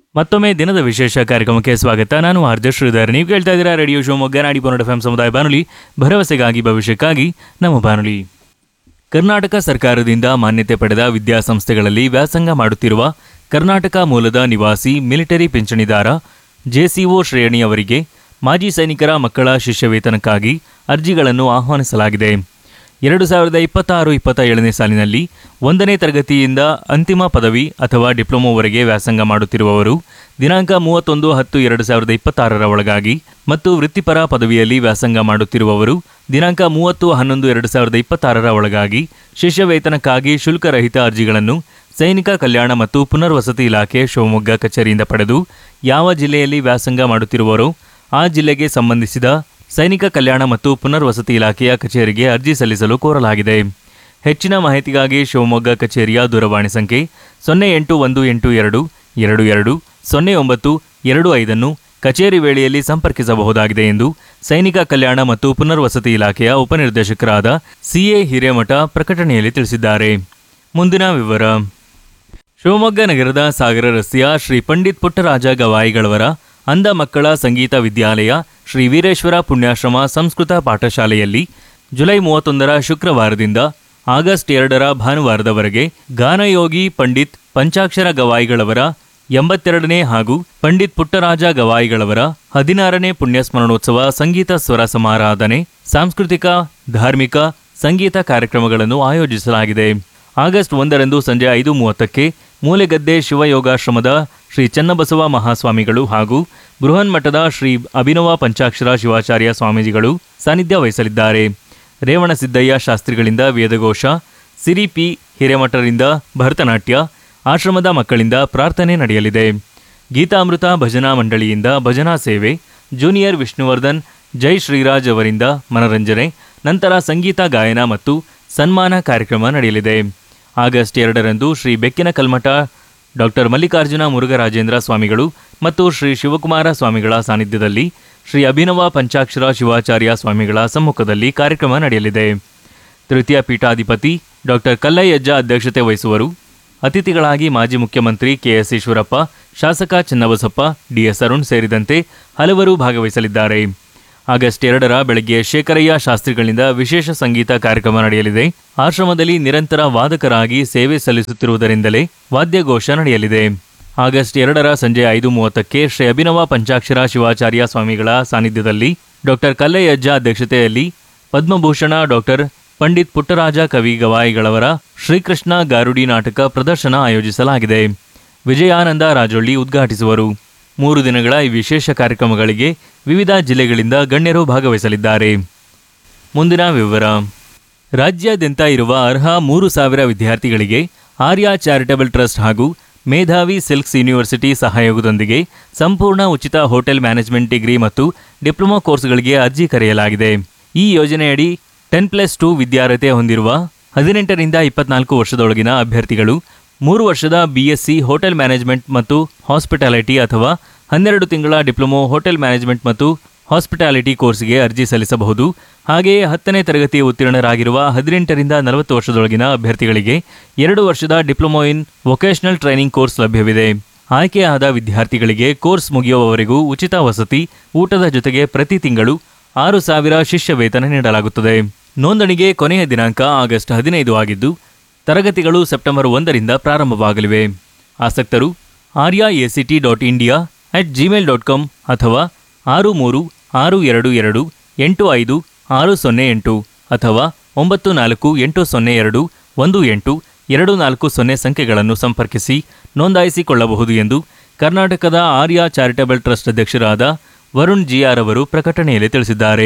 ಮತ್ತೊಮ್ಮೆ ದಿನದ ವಿಶೇಷ ಕಾರ್ಯಕ್ರಮಕ್ಕೆ ಸ್ವಾಗತ ನಾನು ಆರ್ಜ ಶ್ರೀಧರ್ ನೀವು ಕೇಳ್ತಾ ಇದ್ದೀರಾ ರೇಡಿಯೋ ಶಿವಮೊಗ್ಗ ನಾಡಿ ಪೊನ್ನಡ ಎಫ್ ಸಮುದಾಯ ಬಾನುಲಿ ಭರವಸೆಗಾಗಿ ಭವಿಷ್ಯಕ್ಕಾಗಿ ನಮ್ಮ ಬಾನುಲಿ ಕರ್ನಾಟಕ ಸರ್ಕಾರದಿಂದ ಮಾನ್ಯತೆ ಪಡೆದ ವಿದ್ಯಾಸಂಸ್ಥೆಗಳಲ್ಲಿ ವ್ಯಾಸಂಗ ಮಾಡುತ್ತಿರುವ ಕರ್ನಾಟಕ ಮೂಲದ ನಿವಾಸಿ ಮಿಲಿಟರಿ ಪಿಂಚಣಿದಾರ ಜೆಸಿಒ ಶ್ರೇಣಿಯವರಿಗೆ ಮಾಜಿ ಸೈನಿಕರ ಮಕ್ಕಳ ಶಿಷ್ಯವೇತನಕ್ಕಾಗಿ ಅರ್ಜಿಗಳನ್ನು ಆಹ್ವಾನಿಸಲಾಗಿದೆ ಎರಡು ಸಾವಿರದ ಇಪ್ಪತ್ತಾರು ಇಪ್ಪತ್ತ ಏಳನೇ ಸಾಲಿನಲ್ಲಿ ಒಂದನೇ ತರಗತಿಯಿಂದ ಅಂತಿಮ ಪದವಿ ಅಥವಾ ಡಿಪ್ಲೊಮೊವರೆಗೆ ವ್ಯಾಸಂಗ ಮಾಡುತ್ತಿರುವವರು ದಿನಾಂಕ ಮೂವತ್ತೊಂದು ಹತ್ತು ಎರಡು ಸಾವಿರದ ಇಪ್ಪತ್ತಾರರ ಒಳಗಾಗಿ ಮತ್ತು ವೃತ್ತಿಪರ ಪದವಿಯಲ್ಲಿ ವ್ಯಾಸಂಗ ಮಾಡುತ್ತಿರುವವರು ದಿನಾಂಕ ಮೂವತ್ತು ಹನ್ನೊಂದು ಎರಡು ಸಾವಿರದ ಇಪ್ಪತ್ತಾರರ ಒಳಗಾಗಿ ಶಿಷ್ಯವೇತನಕ್ಕಾಗಿ ಶುಲ್ಕರಹಿತ ಅರ್ಜಿಗಳನ್ನು ಸೈನಿಕ ಕಲ್ಯಾಣ ಮತ್ತು ಪುನರ್ವಸತಿ ಇಲಾಖೆ ಶಿವಮೊಗ್ಗ ಕಚೇರಿಯಿಂದ ಪಡೆದು ಯಾವ ಜಿಲ್ಲೆಯಲ್ಲಿ ವ್ಯಾಸಂಗ ಮಾಡುತ್ತಿರುವರೋ ಆ ಜಿಲ್ಲೆಗೆ ಸಂಬಂಧಿಸಿದ ಸೈನಿಕ ಕಲ್ಯಾಣ ಮತ್ತು ಪುನರ್ವಸತಿ ಇಲಾಖೆಯ ಕಚೇರಿಗೆ ಅರ್ಜಿ ಸಲ್ಲಿಸಲು ಕೋರಲಾಗಿದೆ ಹೆಚ್ಚಿನ ಮಾಹಿತಿಗಾಗಿ ಶಿವಮೊಗ್ಗ ಕಚೇರಿಯ ದೂರವಾಣಿ ಸಂಖ್ಯೆ ಸೊನ್ನೆ ಎಂಟು ಒಂದು ಎಂಟು ಎರಡು ಎರಡು ಎರಡು ಸೊನ್ನೆ ಒಂಬತ್ತು ಎರಡು ಐದನ್ನು ಕಚೇರಿ ವೇಳೆಯಲ್ಲಿ ಸಂಪರ್ಕಿಸಬಹುದಾಗಿದೆ ಎಂದು ಸೈನಿಕ ಕಲ್ಯಾಣ ಮತ್ತು ಪುನರ್ವಸತಿ ಇಲಾಖೆಯ ಉಪನಿರ್ದೇಶಕರಾದ ಸಿಎ ಹಿರೇಮಠ ಪ್ರಕಟಣೆಯಲ್ಲಿ ತಿಳಿಸಿದ್ದಾರೆ ಮುಂದಿನ ವಿವರ ಶಿವಮೊಗ್ಗ ನಗರದ ಸಾಗರ ರಸ್ತೆಯ ಶ್ರೀ ಪಂಡಿತ್ ಪುಟ್ಟರಾಜ ಗವಾಯಿಗಳವರ ಅಂಧ ಮಕ್ಕಳ ಸಂಗೀತ ವಿದ್ಯಾಲಯ ಶ್ರೀ ವೀರೇಶ್ವರ ಪುಣ್ಯಾಶ್ರಮ ಸಂಸ್ಕೃತ ಪಾಠಶಾಲೆಯಲ್ಲಿ ಜುಲೈ ಮೂವತ್ತೊಂದರ ಶುಕ್ರವಾರದಿಂದ ಆಗಸ್ಟ್ ಎರಡರ ಭಾನುವಾರದವರೆಗೆ ಗಾನಯೋಗಿ ಪಂಡಿತ್ ಪಂಚಾಕ್ಷರ ಗವಾಯಿಗಳವರ ಎಂಬತ್ತೆರಡನೇ ಹಾಗೂ ಪಂಡಿತ್ ಪುಟ್ಟರಾಜ ಗವಾಯಿಗಳವರ ಹದಿನಾರನೇ ಪುಣ್ಯಸ್ಮರಣೋತ್ಸವ ಸಂಗೀತ ಸ್ವರ ಸಮಾರಾಧನೆ ಸಾಂಸ್ಕೃತಿಕ ಧಾರ್ಮಿಕ ಸಂಗೀತ ಕಾರ್ಯಕ್ರಮಗಳನ್ನು ಆಯೋಜಿಸಲಾಗಿದೆ ಆಗಸ್ಟ್ ಒಂದರಂದು ಸಂಜೆ ಐದು ಮೂವತ್ತಕ್ಕೆ ಮೂಲೆಗದ್ದೆ ಶಿವಯೋಗಾಶ್ರಮದ ಶ್ರೀ ಚನ್ನಬಸವ ಮಹಾಸ್ವಾಮಿಗಳು ಹಾಗೂ ಬೃಹನ್ಮಠದ ಶ್ರೀ ಅಭಿನವ ಪಂಚಾಕ್ಷರ ಶಿವಾಚಾರ್ಯ ಸ್ವಾಮೀಜಿಗಳು ಸಾನ್ನಿಧ್ಯ ವಹಿಸಲಿದ್ದಾರೆ ರೇವಣಸಿದ್ದಯ್ಯ ಶಾಸ್ತ್ರಿಗಳಿಂದ ವೇದಘೋಷ ಸಿರಿ ಪಿ ಹಿರೇಮಠರಿಂದ ಭರತನಾಟ್ಯ ಆಶ್ರಮದ ಮಕ್ಕಳಿಂದ ಪ್ರಾರ್ಥನೆ ನಡೆಯಲಿದೆ ಗೀತಾಮೃತ ಭಜನಾ ಮಂಡಳಿಯಿಂದ ಭಜನಾ ಸೇವೆ ಜೂನಿಯರ್ ವಿಷ್ಣುವರ್ಧನ್ ಜೈ ಶ್ರೀರಾಜ್ ಅವರಿಂದ ಮನರಂಜನೆ ನಂತರ ಸಂಗೀತ ಗಾಯನ ಮತ್ತು ಸನ್ಮಾನ ಕಾರ್ಯಕ್ರಮ ನಡೆಯಲಿದೆ ಆಗಸ್ಟ್ ಎರಡರಂದು ಶ್ರೀ ಬೆಕ್ಕಿನ ಕಲ್ಮಠ ಡಾಕ್ಟರ್ ಮಲ್ಲಿಕಾರ್ಜುನ ಮುರುಘರಾಜೇಂದ್ರ ಸ್ವಾಮಿಗಳು ಮತ್ತು ಶ್ರೀ ಶಿವಕುಮಾರ ಸ್ವಾಮಿಗಳ ಸಾನ್ನಿಧ್ಯದಲ್ಲಿ ಶ್ರೀ ಅಭಿನವ ಪಂಚಾಕ್ಷರ ಶಿವಾಚಾರ್ಯ ಸ್ವಾಮಿಗಳ ಸಮ್ಮುಖದಲ್ಲಿ ಕಾರ್ಯಕ್ರಮ ನಡೆಯಲಿದೆ ತೃತೀಯ ಪೀಠಾಧಿಪತಿ ಡಾಕ್ಟರ್ ಕಲ್ಲಯ್ಯಜ್ಜ ಅಧ್ಯಕ್ಷತೆ ವಹಿಸುವರು ಅತಿಥಿಗಳಾಗಿ ಮಾಜಿ ಮುಖ್ಯಮಂತ್ರಿ ಕೆಎಸ್ ಈಶ್ವರಪ್ಪ ಶಾಸಕ ಚನ್ನಬಸಪ್ಪ ಡಿಎಸ್ ಅರುಣ್ ಸೇರಿದಂತೆ ಹಲವರು ಭಾಗವಹಿಸಲಿದ್ದಾರೆ ಆಗಸ್ಟ್ ಎರಡರ ಬೆಳಗ್ಗೆ ಶೇಖರಯ್ಯ ಶಾಸ್ತ್ರಿಗಳಿಂದ ವಿಶೇಷ ಸಂಗೀತ ಕಾರ್ಯಕ್ರಮ ನಡೆಯಲಿದೆ ಆಶ್ರಮದಲ್ಲಿ ನಿರಂತರ ವಾದಕರಾಗಿ ಸೇವೆ ಸಲ್ಲಿಸುತ್ತಿರುವುದರಿಂದಲೇ ವಾದ್ಯಘೋಷ ನಡೆಯಲಿದೆ ಆಗಸ್ಟ್ ಎರಡರ ಸಂಜೆ ಐದು ಮೂವತ್ತಕ್ಕೆ ಶ್ರೀ ಅಭಿನವ ಪಂಚಾಕ್ಷರ ಶಿವಾಚಾರ್ಯ ಸ್ವಾಮಿಗಳ ಸಾನ್ನಿಧ್ಯದಲ್ಲಿ ಡಾಕ್ಟರ್ ಕಲ್ಲಯ್ಯಜ್ಜ ಅಧ್ಯಕ್ಷತೆಯಲ್ಲಿ ಪದ್ಮಭೂಷಣ ಡಾಕ್ಟರ್ ಪಂಡಿತ್ ಪುಟ್ಟರಾಜ ಕವಿ ಗವಾಯಿಗಳವರ ಶ್ರೀಕೃಷ್ಣ ಗಾರುಡಿ ನಾಟಕ ಪ್ರದರ್ಶನ ಆಯೋಜಿಸಲಾಗಿದೆ ವಿಜಯಾನಂದ ರಾಜೊಳ್ಳಿ ಉದ್ಘಾಟಿಸುವರು ಮೂರು ದಿನಗಳ ಈ ವಿಶೇಷ ಕಾರ್ಯಕ್ರಮಗಳಿಗೆ ವಿವಿಧ ಜಿಲ್ಲೆಗಳಿಂದ ಗಣ್ಯರು ಭಾಗವಹಿಸಲಿದ್ದಾರೆ ಮುಂದಿನ ವಿವರ ರಾಜ್ಯಾದ್ಯಂತ ಇರುವ ಅರ್ಹ ಮೂರು ಸಾವಿರ ವಿದ್ಯಾರ್ಥಿಗಳಿಗೆ ಆರ್ಯ ಚಾರಿಟಬಲ್ ಟ್ರಸ್ಟ್ ಹಾಗೂ ಮೇಧಾವಿ ಸಿಲ್ಕ್ಸ್ ಯೂನಿವರ್ಸಿಟಿ ಸಹಯೋಗದೊಂದಿಗೆ ಸಂಪೂರ್ಣ ಉಚಿತ ಹೋಟೆಲ್ ಮ್ಯಾನೇಜ್ಮೆಂಟ್ ಡಿಗ್ರಿ ಮತ್ತು ಡಿಪ್ಲೊಮಾ ಕೋರ್ಸ್ಗಳಿಗೆ ಅರ್ಜಿ ಕರೆಯಲಾಗಿದೆ ಈ ಯೋಜನೆಯಡಿ ಟೆನ್ ಪ್ಲಸ್ ಟು ವಿದ್ಯಾರ್ಹತೆ ಹೊಂದಿರುವ ಹದಿನೆಂಟರಿಂದ ಇಪ್ಪತ್ನಾಲ್ಕು ವರ್ಷದೊಳಗಿನ ಅಭ್ಯರ್ಥಿಗಳು ಮೂರು ವರ್ಷದ BSc hotel management and hospitality ಅಥವಾ ಹನ್ನೆರಡು ತಿಂಗಳ diploma hotel management and hospitality ಕೋರ್ಸ್ಗೆ ಅರ್ಜಿ ಸಲ್ಲಿಸಬಹುದು ಹಾಗೆಯೇ ಹತ್ತನೇ ತರಗತಿ ಉತ್ತೀರ್ಣರಾಗಿರುವ ಹದಿನೆಂಟರಿಂದ ನಲವತ್ತು ವರ್ಷದೊಳಗಿನ ಅಭ್ಯರ್ಥಿಗಳಿಗೆ ಎರಡು ವರ್ಷದ diploma in vocational training course ಲಭ್ಯವಿದೆ ಆಯ್ಕೆಯಾದ ವಿದ್ಯಾರ್ಥಿಗಳಿಗೆ ಕೋರ್ಸ್ ಮುಗಿಯುವವರೆಗೂ ಉಚಿತ ವಸತಿ ಊಟದ ಜೊತೆಗೆ ಪ್ರತಿ ತಿಂಗಳು ಆರು ಸಾವಿರ ಶಿಷ್ಯ ವೇತನ ನೀಡಲಾಗುತ್ತದೆ ನೋಂದಣಿಗೆ ಕೊನೆಯ ದಿನಾಂಕ ಆಗಸ್ಟ್ ಹದಿನೈದು ಆಗಿದ್ದು ತರಗತಿಗಳು ಸೆಪ್ಟೆಂಬರ್ ಒಂದರಿಂದ ಪ್ರಾರಂಭವಾಗಲಿವೆ ಆಸಕ್ತರು Arya ACT dot India at Gmail dot com ಅಥವಾ ಆರು ಮೂರು ಆರು ಎರಡು ಎರಡು ಎಂಟು ಐದು ಆರು ಸೊನ್ನೆ ಎಂಟು ಅಥವಾ ಒಂಬತ್ತು ನಾಲ್ಕು ಎಂಟು ಸೊನ್ನೆ ಎರಡು ಒಂದು ಎಂಟು ಎರಡು ನಾಲ್ಕು ಸೊನ್ನೆ ಸಂಖ್ಯೆಗಳನ್ನು ಸಂಪರ್ಕಿಸಿ ನೋಂದಾಯಿಸಿಕೊಳ್ಳಬಹುದು ಎಂದು ಕರ್ನಾಟಕದ ಆರ್ಯ ಚಾರಿಟಬಲ್ ಟ್ರಸ್ಟ್ ಅಧ್ಯಕ್ಷರಾದ ವರುಣ್ ಜಿಆರ್ ಅವರು ಪ್ರಕಟಣೆಯಲ್ಲಿ ತಿಳಿಸಿದ್ದಾರೆ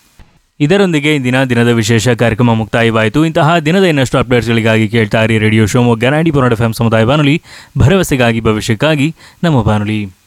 ಇದರೊಂದಿಗೆ ಇಂದಿನ ದಿನದ ವಿಶೇಷ ಕಾರ್ಯಕ್ರಮ ಮುಕ್ತಾಯವಾಯಿತು ಇಂತಹ ದಿನದ ಇನ್ನಷ್ಟು ಅಪ್ಡೇಟ್ಸ್ಗಳಿಗಾಗಿ ಕೇಳ್ತಾ ಇರಿ ರೇಡಿಯೋ ಶಿವಮೊಗ್ಗ ನಾಡಿ ಪೊನ್ನಡ ಎಫ್ ಸಮುದಾಯ ಬಾನುಲಿ ಭರವಸೆಗಾಗಿ ಭವಿಷ್ಯಕ್ಕಾಗಿ ನಮ್ಮ ಬಾನುಲಿ